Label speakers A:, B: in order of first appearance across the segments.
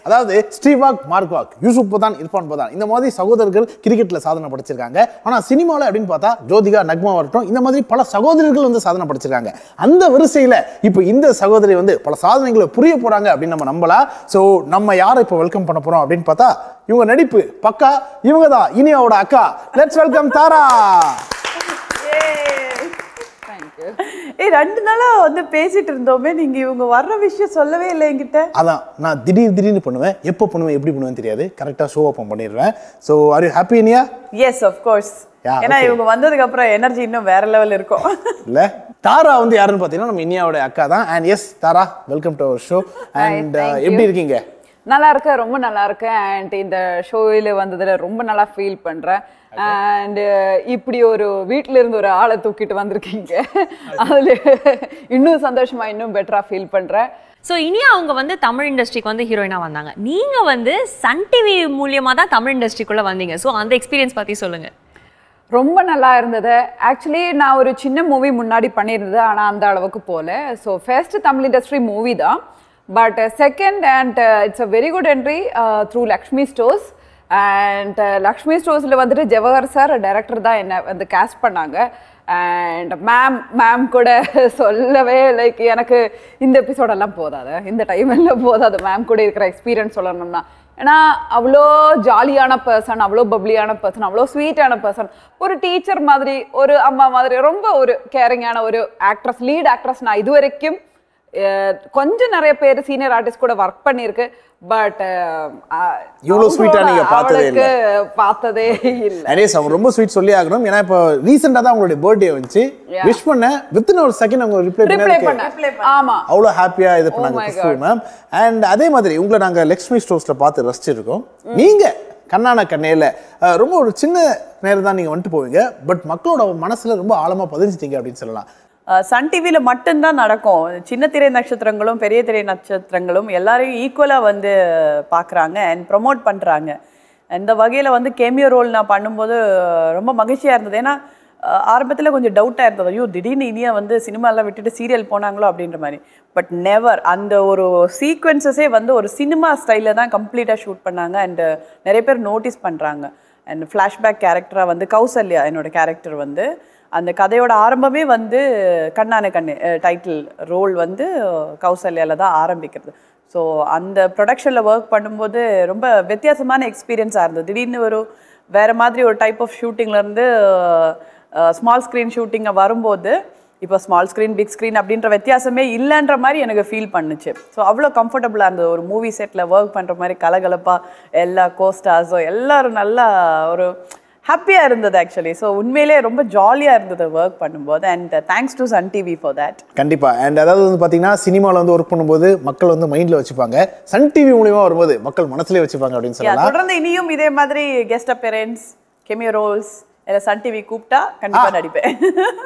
A: அதாவது ஸ்ரீவாக் மார்க்வாக் யூசுப் பதான் இர்ஃபான் பதான் இந்த மாதிரி சகோதரர்கள் கிரிக்கெட்ல சாதனை படைச்சிருக்காங்க ஆனா சினிமாவில் அப்படின்னு பார்த்தா ஜோதிகா நக்மா வரட்டும் இந்த மாதிரி பல சகோதரர்கள் வந்து சாதனை படைச்சிருக்காங்க அந்த வரிசையில இப்போ இந்த சகோதரி வந்து பல சாதனைகளை புரிய போறாங்க அப்படின்னு நம்ம நம்பலாம் ஸோ நம்ம யாரை இப்போ வெல்கம் பண்ண போறோம் அப்படின்னு பார்த்தா இவங்க நடிப்பு பக்கா இவங்க தான் இனியாவோட அக்கா லெட்ஸ் வெல்கம் தாரா
B: ஏய் ரெண்டு நாளா வந்து பேசிட்டு இருந்தோமே நீங்க இவங்க வர்ற விஷயம் சொல்லவே இல்லை என்கிட்ட
A: அதான் நான் திடீர் திடீர்னு பண்ணுவேன் எப்போ பண்ணுவேன் எப்படி பண்ணுவேன் தெரியாது கரெக்டாக ஷோ ஓப்பன் பண்ணிடுவேன் so are you happy Iniya
B: yes of course
A: Yeah,
B: ஏன்னா
A: okay.
B: இவங்க வந்ததுக்கு அப்புறம் எனர்ஜி இன்னும் வேற லெவல் இருக்கும்
A: இல்ல தாரா வந்து யாருன்னு பார்த்தீங்கன்னா நம்ம இனியாவோட அக்கா தான் and yes Thara welcome to our show and
C: thank you.
A: எப்படி இருக்கீங்க
C: நல்லா இருக்கேன் ரொம்ப நல்லா இருக்கேன் அண்ட் இந்த ஷோவில் வந்ததுல ரொம்ப நல்லா ஃபீல் பண்றேன் அண்ட் இப்படி ஒரு வீட்ல இருந்து ஒரு ஆளை தூக்கிட்டு வந்திருக்கீங்க அதுல இன்னும் சந்தோஷமா இன்னும் பெட்டரா ஃபீல் பண்றேன்
D: ஸோ இனியா அவங்க வந்து தமிழ் இண்டஸ்ட்ரிக்கு வந்து ஹீரோயினா வந்தாங்க நீங்க வந்து சன் டிவி மூலியமா தான் தமிழ் இண்டஸ்ட்ரிக்குள்ள வந்தீங்க ஸோ அந்த எக்ஸ்பீரியன்ஸ் பத்தி சொல்லுங்க
C: ரொம்ப நல்லா இருந்தது ஆக்சுவலி நான் ஒரு சின்ன மூவி முன்னாடி பண்ணியிருந்தது ஆனால் அந்த அளவுக்கு போகல so first Tamil industry movie தான் but second and it's a very good entry through Lakshmi stores and Lakshmi ஸ்டோர்ஸில் வந்துட்டு ஜவஹர் சார் டைரக்டர் தான் என்ன வந்து கேஸ்ட் பண்ணாங்க அண்ட் மேம் மேம் கூட சொல்லவே லைக் எனக்கு இந்த எபிசோடெல்லாம் போதாது இந்த டைம் எல்லாம் போதாது மேம் கூட இருக்கிற எக்ஸ்பீரியன்ஸ் சொல்லணும்னா ஏன்னா அவ்வளோ ஜாலியான பர்சன் அவ்வளோ பப்ளியான பர்சன் அவ்வளோ ஸ்வீட்டான பர்சன் ஒரு டீச்சர் மாதிரி ஒரு அம்மா மாதிரி ரொம்ப ஒரு கேரிங்கான ஒரு ஆக்ட்ரஸ் லீட் ஆக்ட்ரஸ் நான் இது வரைக்கும் அஹ், கொஞ்சம் நிறைய பேர் சீனியர் ஆர்டிஸ்ட் கூட ஒர்க் பண்ணியிருக்கு பட்
A: இவ்வளவு sweet ஆ நீங்க பார்த்ததே இல்ல.
C: பார்த்ததே இல்லை
A: அடேஸ் அவங்க ரொம்ப ஸ்வீட் சொல்லி ஆகணும் ஏன்னா இப்போ ரீசெண்டாக தான் அவங்களுடைய பர்த்டே வந்துச்சு விஷ் பண்ண வித்தின் ஒரு செகண்ட் அவங்க ரிப்ளை
C: ரிப்ளை
A: பண்ண
C: பண்ண ஆமா
A: அவ்வளோ ஹாப்பியாக இது
C: my
A: பண்ணாங்க
C: God.
A: மேம் அண்ட் அதே மாதிரி உங்களை நாங்கள் லக்ஷ்மி ஸ்டோர்ஸில் பார்த்து ரசிச்சிருக்கோம் நீங்கள் கண்ணான கண்ணையில் ரொம்ப ஒரு சின்ன நேரம் தான் நீங்கள் வந்துட்டு போவீங்க பட் மக்களோட மனசில் ரொம்ப ஆழமாக பதிஞ்சிட்டீங்க அப்படின்னு சொல்லலாம்
B: சன் டிவியில மட்டும்தான் நடக்கும் சின்ன திரை நட்சத்திரங்களும் பெரிய திரை நட்சத்திரங்களும் எல்லாரையும் ஈக்குவலா வந்து பார்க்குறாங்க அண்ட் ப்ரொமோட் பண்றாங்க இந்த வகையில வந்து கேமியோ ரோல் நான் பண்ணும்போது ரொம்ப மகிழ்ச்சியா இருந்தது ஏன்னா ஆரம்பத்தில் கொஞ்சம் டவுட்டாக இருந்தது ஐயோ திடீர்னு இனியா வந்து சினிமாலாம் விட்டுட்டு சீரியல் போனாங்களோ அப்படின்ற மாதிரி பட் நெவர் அந்த ஒரு சீக்வன்சஸே வந்து ஒரு சினிமா ஸ்டைலில் தான் கம்ப்ளீட்டாக ஷூட் பண்ணாங்க அண்ட் நிறைய பேர் நோட்டீஸ் பண்ணுறாங்க அண்ட் ஃப்ளாஷ்பேக் கேரக்டராக வந்து கௌசல்யா என்னோட கேரக்டர் வந்து அந்த கதையோட ஆரம்பமே வந்து கண்ணான கண்ணு டைட்டில் ரோல் வந்து கௌசல்யால தான் ஆரம்பிக்கிறது ஸோ அந்த ப்ரொடக்ஷனில் ஒர்க் பண்ணும்போது ரொம்ப வித்தியாசமான எக்ஸ்பீரியன்ஸாக இருந்தது திடீர்னு ஒரு வேற மாதிரி ஒரு டைப் ஆஃப் ஷூட்டிங்லேருந்து ஸ்மால் ஸ்க்ரீன் ஷூட்டிங்கை வரும்போது இப்போ ஸ்மால் ஸ்க்ரீன் பிக் ஸ்க்ரீன் அப்படின்ற வித்தியாசமே இல்லைன்ற மாதிரி எனக்கு ஃபீல் பண்ணுச்சு ஸோ அவ்வளோ கம்ஃபர்டபுளாக இருந்தது ஒரு மூவி செட்டில் ஒர்க் பண்ணுற மாதிரி கலகலப்பாக எல்லா கோஸ்டாஸும் எல்லாரும் நல்லா ஒரு ஹாப்பியாக இருந்தது ஆக்சுவலி ஸோ உண்மையிலே ரொம்ப ஜாலியாக இருந்தது ஒர்க் பண்ணும்போது and thanks to Sun TV for that
A: கண்டிப்பா அண்ட் அதாவது வந்து பாத்தீங்கன்னா சினிமாவில் வந்து ஒர்க் பண்ணும்போது மக்கள் வந்து மைண்ட்ல வச்சுப்பாங்க சன் டிவி மூலியமா வரும்போது மக்கள் மனசுலயே வச்சுப்பாங்க அப்படின்னு சொல்லலாம்
B: தொடர்ந்து இனியும் இதே மாதிரி கெஸ்ட் அப்பேரன்ஸ் கெமியோ ரோல்ஸ் இல்லை சன் டிவி கூப்பிட்டா கண்டிப்பாக நடிப்பேன்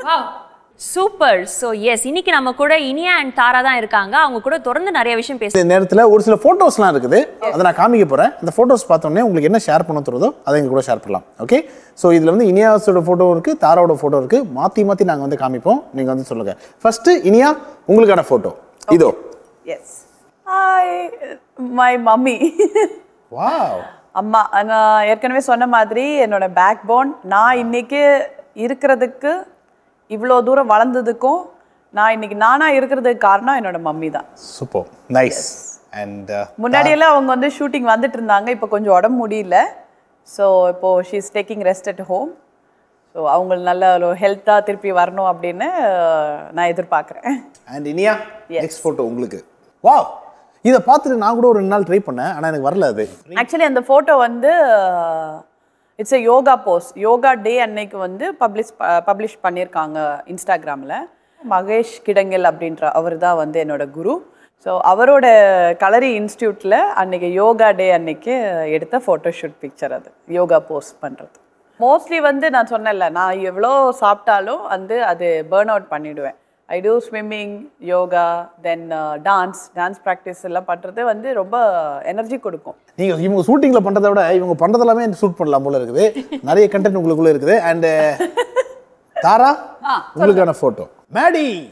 D: சூப்பர் ஸோ எஸ் இன்னைக்கு நம்ம கூட இனியா அண்ட் தாரா தான் இருக்காங்க அவங்க கூட தொடர்ந்து நிறைய விஷயம் பேச
A: இந்த நேரத்துல ஒரு சில போட்டோஸ்லாம் இருக்குது அதை நான் காமிக்க போறேன் அந்த போட்டோஸ் பார்த்தோன்னே உங்களுக்கு என்ன ஷேர் பண்ண தருதோ அதை எங்க கூட ஷேர் பண்ணலாம் ஓகே ஸோ இதுல வந்து இனியாஸோட போட்டோ இருக்கு தாராவோட போட்டோ இருக்கு மாத்தி மாத்தி நாங்க வந்து காமிப்போம் நீங்க வந்து சொல்லுங்க ஃபர்ஸ்ட் இனியா உங்களுக்கான போட்டோ இதோ
B: yes hi my mummy
A: wow
B: அம்மா நான் ஏற்கனவே சொன்ன மாதிரி என்னோட பேக் போன் நான் இன்னைக்கு இருக்கிறதுக்கு இவ்வளோ தூரம் வளர்ந்ததுக்கும் நான் இன்னைக்கு நானா இருக்கிறதுக்கு காரணம் என்னோட மம்மி தான்
A: சூப்பர் நைஸ் அண்ட்
B: முன்னாடியெல்லாம் அவங்க வந்து ஷூட்டிங் வந்துட்டு இருந்தாங்க இப்போ கொஞ்சம் உடம்பு முடியல ஸோ இப்போ she is taking rest at home so அவங்க நல்ல ஒரு ஹெல்த்தாக திருப்பி வரணும் அப்படின்னு அஹ், நான் எதிர்பார்க்குறேன்
A: அண்ட் இனியா நெக்ஸ்ட் போட்டோ உங்களுக்கு வாவ் இதை பார்த்துட்டு நான் கூட ஒரு ரெண்டு நாள் ட்ரை பண்ணேன் ஆனா எனக்கு வரல அது
B: ஆக்சுவலி அந்த ஃபோட்டோ வந்து it's a yoga pose yoga day அன்னைக்கு வந்து பப்ளிஷ் பப்ளிஷ் பண்ணியிருக்காங்க இன்ஸ்டாகிராமில் மகேஷ் கிடங்கல் அப்படின்ற அவர் தான் வந்து என்னோட குரு ஸோ அவரோட கலரி இன்ஸ்டியூட்டில் அன்னைக்கு யோகா டே அன்னைக்கு எடுத்த ஃபோட்டோஷூட் பிக்சர் அது யோகா போஸ் பண்ணுறது மோஸ்ட்லி வந்து நான் சொன்னேன்ல நான் எவ்வளோ சாப்பிட்டாலும் வந்து அது பேர்ன் அவுட் பண்ணிடுவேன் I do swimming yoga then dance dance practice எல்லாம் பண்ணுறது வந்து ரொம்ப எனர்ஜி கொடுக்கும்
A: நீங்க இவங்க ஷூட்டிங்ல பண்றதை விட இவங்க பண்றது எல்லாமே ஷூட் பண்ணலாம் போல இருக்குது நிறைய கண்டென்ட் உங்களுக்குள்ள இருக்குது அண்ட் தாரா உங்களுக்கான போட்டோ மேடி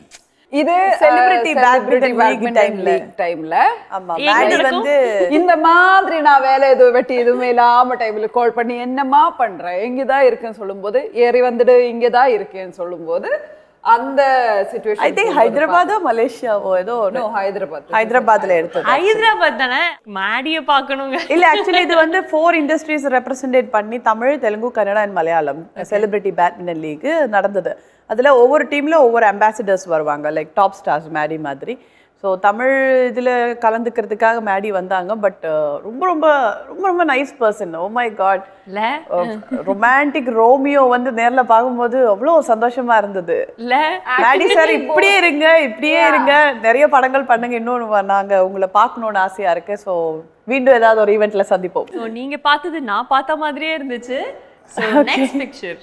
C: இது
B: Celebrity badminton league timeல.
C: டைம்ல
B: ஆமா
D: எங்க
B: மேடி
D: நடக்கும்?
B: வந்து
C: இந்த மாதிரி நான் வேலை எதுவும் வெட்டி எதுவுமே இல்லாம டைம்ல கால் பண்ணி என்னம்மா பண்றேன் இங்கதான் இருக்குன்னு சொல்லும்போது ஏறி வந்துடு இங்கதான் இருக்கேன்னு சொல்லும்போது அந்த
B: ஐ
C: சுச்சுவேஷன்
B: திங்க் ஹைதராபாதோ மலேசியாவோ ஏதோ ஒரு
C: ஹைதராபாத்
B: ஹைதராபாத்ல எடுத்தது
D: ஹைதராபாத் தானே மேடிய பார்க்கணுங்க
B: இல்ல ஆக்சுவலி இது வந்து ஃபோர் இண்டஸ்ட்ரீஸ் ரெப்ரசன்டேட் பண்ணி Tamil Telugu Kannada and Malayalam celebrity badminton league நடந்தது அதுல ஒவ்வொரு டீம்ல ஒவ்வொரு அம்பாசிடர்ஸ் வருவாங்க லைக் டாப் ஸ்டார்ஸ் மேடி மாதிரி ஸோ தமிழ் இதுல கலந்துக்கிறதுக்காக மேடி வந்தாங்க பட் ரொம்ப ரொம்ப ரொம்ப ரொம்ப nice person oh my god
D: இல்ல
B: ரொமான்டிக் ரோமியோ வந்து நேர்ல பார்க்கும்போது அவ்வளோ சந்தோஷமா இருந்தது
D: இல்ல
B: மேடி சார் இப்படியே இருங்க இப்படியே இருங்க நிறைய படங்கள் பண்ணுங்க இன்னொன்று நாங்க உங்களை பார்க்கணும்னு ஆசையா இருக்கு ஸோ மீண்டும் ஏதாவது ஒரு ஈவெண்ட்ல சந்திப்போம்
D: So, நீங்க பார்த்தது நான் பார்த்த மாதிரியே இருந்துச்சு நெக்ஸ்ட் பிக்சர்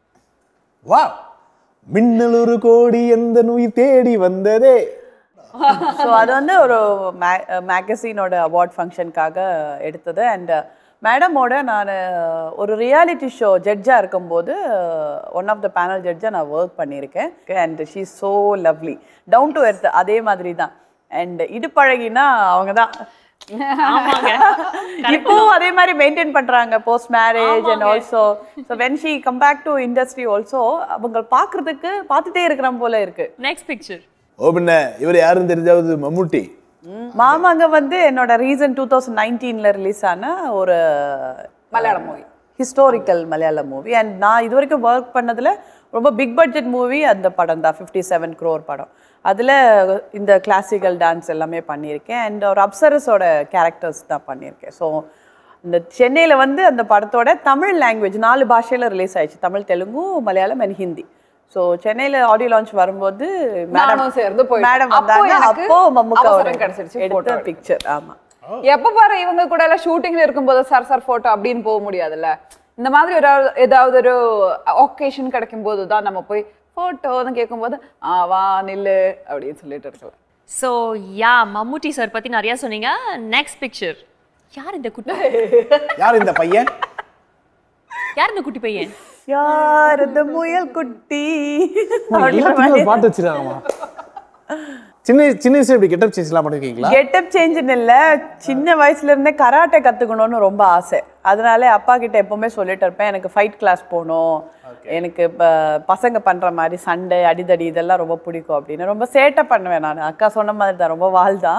A: வா மின்னல் ஒரு கோடி எந்த நோய் தேடி வந்ததே
B: ஸோ அது வந்து ஒரு மேகசினோட அவார்ட் ஃபங்க்ஷனுக்காக எடுத்தது அண்ட் மேடமோட நான் ஒரு ரியாலிட்டி ஷோ ஜட்ஜாக இருக்கும்போது ஒன் ஆஃப் த பேனல் ஜட்ஜாக நான் ஒர்க் பண்ணியிருக்கேன் and she so lovely down to earth அதே மாதிரி தான் அண்ட் இடுப்பழகினா அவங்க தான்
D: ஆமாங்க
B: இப்போவும் அதே மாதிரி மெயின்டைன் பண்றாங்க post marriage and also so when she come back to industry also அவங்க பார்க்கறதுக்கு பார்த்துட்டே இருக்கிற போல இருக்கு
D: நெக்ஸ்ட் பிக்சர்
A: ஓ பின்ன இவர் யாருன்னு தெரிஞ்சாவது மம்முட்டி
B: மாமாங்க வந்து என்னோட ரீசன் டூ தௌசண்ட் நைன்டீன்ல ரிலீஸ் ஆன ஒரு
C: மலையாளம் மூவி
B: ஹிஸ்டாரிக்கல் மலையாள மூவி அண்ட் நான் இது வரைக்கும் ஒர்க் பண்ணதுல ரொம்ப பிக் பட்ஜெட் மூவி அந்த படம் தான் ஃபிஃப்டி செவன் க்ரோர் படம் அதில் இந்த கிளாசிக்கல் டான்ஸ் எல்லாமே பண்ணியிருக்கேன் அண்ட் ஒரு அப்சரஸோட கேரக்டர்ஸ் தான் பண்ணியிருக்கேன் ஸோ இந்த சென்னையில் வந்து அந்த படத்தோட தமிழ் லாங்குவேஜ் நாலு பாஷையில் ரிலீஸ் ஆயிடுச்சு தமிழ் தெலுங்கு மலையாளம் அண்ட் ஹிந்தி ஸோ சென்னையில் ஆடியோ லான்ச் வரும்போது
C: நானும் சேர்ந்து போயிட்டேன்.
B: மேடம்
C: அப்போ
B: வந்தாங்க
C: எனக்கு
B: அப்போ மம்முக்கா
C: அவசரம் கிடைச்சிருச்சு photo
B: எடுத்த
C: எடுக்க.
B: பிக்சர் ஆமாம்
C: எப்ப பாரு இவங்க கூட எல்லாம் ஷூட்டிங்ல இருக்கும்போது சார் சார் போட்டோ அப்படின்னு போக முடியாதுல்ல இந்த மாதிரி ஒரு ஏதாவது ஒரு ஒகேஷன் கிடைக்கும் போது தான் நம்ம போய் போட்டோன்னு கேட்கும்போது ஆ வா நில்லு அப்படின்னு சொல்லிட்டு இருக்கலாம்
D: ஸோ யா மம்முட்டி சார் பத்தி நிறைய சொன்னீங்க நெக்ஸ்ட் பிக்சர் யார் இந்த குட்டி
A: யார் இந்த பையன்
D: யார் இந்த குட்டி பையன்
B: யார் இந்த முயல் குட்டி
A: எல்லாத்துக்கும் ஒரு பாட்டு வச்சிருக்காங்கம்மா சின்ன சின்ன வயசுல இப்படி கெட்டப் சேஞ்ச்லாம் பண்ணிருக்கீங்களா
B: கெட்டப் சேஞ்சுன்னு இல்ல சின்ன வயசுல இருந்தே கராட்டே கத்துக்கணும்னு ரொம்ப ஆசை அதனால அப்பா கிட்ட எப்பவுமே சொல்லிட்டு இருப்பேன் எனக்கு ஃபைட் கிளாஸ் போகணும் எனக்கு இப்போ பசங்க பண்ற மாதிரி சண்டை அடிதடி இதெல்லாம் ரொம்ப பிடிக்கும் அப்படின்னு ரொம்ப சேட்டை பண்ணுவேன் நான் அக்கா சொன்ன மாதிரி தான் ரொம்ப வாழ் தான்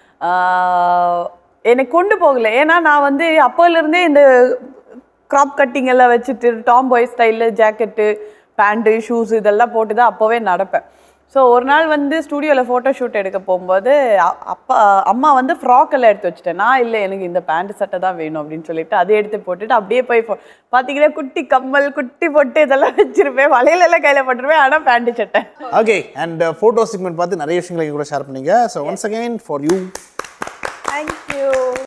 B: ஆஹ் என்னை கொண்டு போகல ஏன்னா நான் வந்து அப்போல இருந்தே இந்த கிராப் கட்டிங் எல்லாம் வச்சுட்டு டாம் பாய் ஸ்டைலில் ஜாக்கெட்டு பேண்ட்டு ஷூஸ் இதெல்லாம் போட்டு தான் அப்போவே நடப்பேன் ஸோ ஒரு நாள் வந்து ஸ்டூடியோவில் ஃபோட்டோ ஷூட் எடுக்க போகும்போது அ- அப்பா அம்மா வந்து ஃப்ராக் எல்லாம் எடுத்து வச்சுட்டேன் நான் இல்லை எனக்கு இந்த பேண்ட் சட்டை தான் வேணும் அப்படின்னு சொல்லிட்டு அதை எடுத்து போட்டுட்டு அப்படியே போய் pho- பார்த்தீங்கன்னா குட்டி கம்மல் குட்டி பொட்டு இதெல்லாம் வச்சிருப்பேன் வளையல் எல்லாம் கையில் போட்டுருப்பேன் ஆனால் பேண்ட் சட்டை
A: ஓகே அண்ட் ஃபோட்டோ செக்மெண்ட் பார்த்து நிறைய விஷயங்களை எங்க கூட ஷேர் பண்ணீங்க so once again for you
B: thank you